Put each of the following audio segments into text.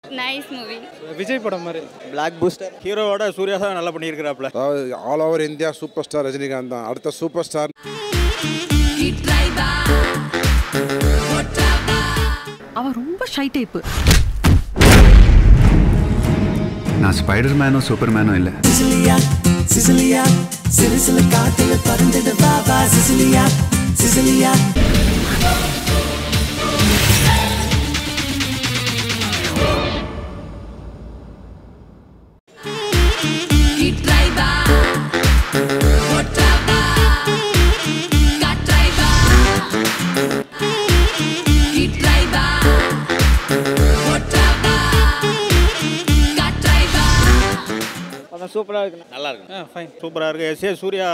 nice movie Vijay படம் மாதிரி black booster ஹீரோவோட சூர்யா தான் நல்லா பண்ணியிருக்கிறாப்ல அதாவது all over India super star Rajinikanth தான் அடுத்த சூப்பர் ஸ்டார் அவன் ரொம்ப ஷை டைப்பு நான் ஸ்பைடர் மேனும் சூப்பர் மேனும் இல்லை படம் சூப்பராக இருக்குண்ணா நல்லா இருக்கு ஆ ஃபைன் சூப்பராக இருக்கு எஸ் ஏ சூர்யா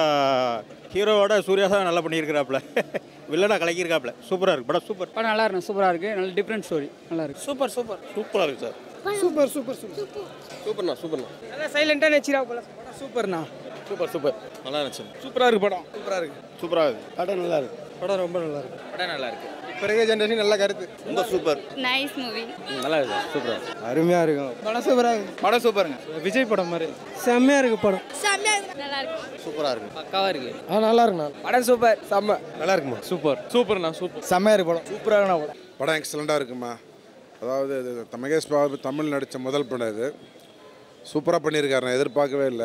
ஹீரோவோட சூர்யா தான் நல்லா பண்ணியிருக்கிறாப்ல வில்லனா கலக்கியிருக்காப்ல சூப்பராக இருக்கு படம் சூப்பர் படம் நல்லா இருக்கு சூப்பராக இருக்கு நல்ல டிஃப்ரெண்ட் ஸ்டோரி நல்லா இருக்கு சூப்பர் சூப்பர் சூப்பராக இருக்கு சார் சூப்பர் சூப்பர் சூப்பர் சூப்பர்ண்ணா சூப்பர்ண்ணா நல்லா சைலண்டாக நெச்சிரா போல படம் சூப்பர்ண்ணா சூப்பர் சூப்பர் நல்லா இருந்துச்சு சூப்பராக இருக்கு படம் சூப்பராக இருக்கு சூப்பராக இருக்கு படம் நல்லா இருக்கு படம் ரொம்ப நல்லா இருக்கு படம் நல்லா இருக்கு இப்போ இருக்க ஜென்ரேஷன் நல்ல கருத்து ரொம்ப சூப்பர் நைஸ் மூவி நல்லா இருக்கு சூப்பராக அருமையாக இருக்கும் படம் சூப்பராக இருக்கு படம் சூப்பருங்க விஜய் படம் மாதிரி செம்மையாக இருக்கு படம் நல்லா இருக்கு சூப்பராக இருக்கு பக்காவாக இருக்கு ஆ நல்லா இருக்குண்ணா படம் சூப்பர் செம்ம நல்லா இருக்குமா சூப்பர் சூப்பர்ண்ணா சூப்பர் செம்மையாக இருக்கு படம் சூப்பராக படம் படம் எக்ஸலண்ட்டாக இருக்குமா அதாவது இது த- மகேஷ் பாபு தமிழ் நடித்த முதல் படம் இது சூப்பராக பண்ணியிருக்காரு நான் எதிர்பார்க்கவே இல்லை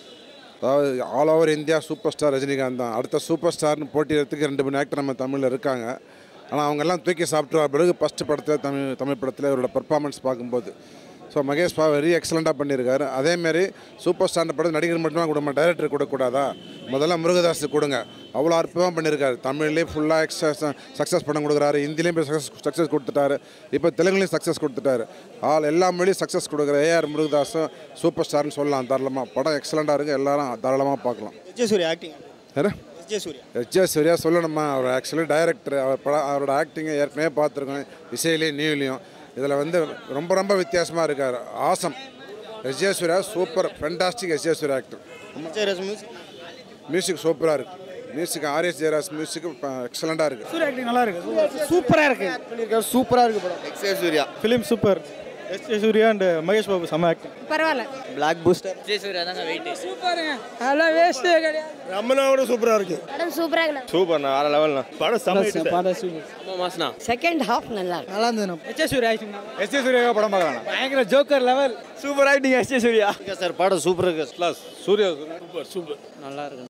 அதாவது all over India super star Rajinikanth தான் அடுத்த சூப்பர் ஸ்டார்னு போட்டியிடத்துக்கு ரெண்டு மூணு ஆக்டர் நம்ம தமிழில் இருக்காங்க ஆனால் அவங்கெல்லாம் தூக்கி சாப்பிட்டு பிறகு ஃபஸ்ட்டு படத்தில் தமிழ் தமிழ் படத்தில் இவரோட பர்ஃபார்மன்ஸ் பார்க்கும்போது ஸோ மகேஷ் பாபு வெரி எக்ஸலண்ட்டாக பண்ணியிருக்காரு அதேமாரி சூப்பர் ஸ்டார் படம் நடிகர் மட்டுமா கொடுமா டைரக்டர் கொடுக்கக்கூடாதா முதல்ல முருகதாஸ் கொடுங்க அவ்வளோ அற்புதமாக பண்ணியிருக்காரு தமிழ்லேயே ஃபுல்லாக எக்ஸ்ட்ரா சக்ஸஸ் படம் கொடுக்குறாரு ஹிந்திலையும் சக்ஸஸ் சக்ஸஸ் கொடுத்துட்டாரு இப்போ தெலுங்குலையும் சக்ஸஸ் கொடுத்துட்டாரு ஆல் எல்லா மொழியும் சக்ஸஸ் கொடுக்குற ஏஆர் முருகதாஸும் சூப்பர் ஸ்டார்னு சொல்லலாம் தாராளமாக படம் எக்ஸலண்ட்டாக இருக்குது எல்லாரும் தாராளமாக பார்க்கலாம் விஜய் சூர்யா ஆக்டிங் வேறு விஜய் சூர்யா எஸ் ஜே சூர்யா சொல்லணுமா அவர் ஆக்சுவலி டைரக்டர் அவர் படம் அவரோட ஆக்டிங்கை ஏற்கனவே பார்த்துருக்கோம் இசையிலையும் நியூலையும் இதில் வந்து ரொம்ப ரொம்ப வித்தியாசமாக இருக்கார் awesome S J Surya super fantastic S J Surya actor Vijay ரஸ் மியூசிக் மியூசிக் சூப்பராக இருக்குது மியூசிக் ஆர்எஸ் ஜெயராஜ் மியூசிக் எக்ஸலண்ட்டாக இருக்குது சூர்யா ஆக்டிங் நல்லா இருக்கு சூப்பராக இருக்கு சூப்பராக இருக்கு படம் எக்ஸ் ஏ Surya film super S A Surya and Mahesh Babu செம்ம ஆக்டிங் பரவாயில்ல பிளாக் பூஸ்டர் சூப்பருங்க அதெல்லாம் வேஸ்ட்டே கிடையாது ரம்மனாவோட சூப்பராக இருக்கு படம் சூப்பராக இருக்கு சூப்பர்ண்ணா வேற லெவல்ண்ணா படம் செம்ம படம் சூப்பர் செகண்ட் ஹாஃப் நல்லா நல்லா இருந்தது H Surya acting S A Surya படம் பார்க்கலாம் பயங்கர joker level super acting S J Surya sir படம் சூப்பர் இருக்கு சூர்யா நல்லா இருக்கு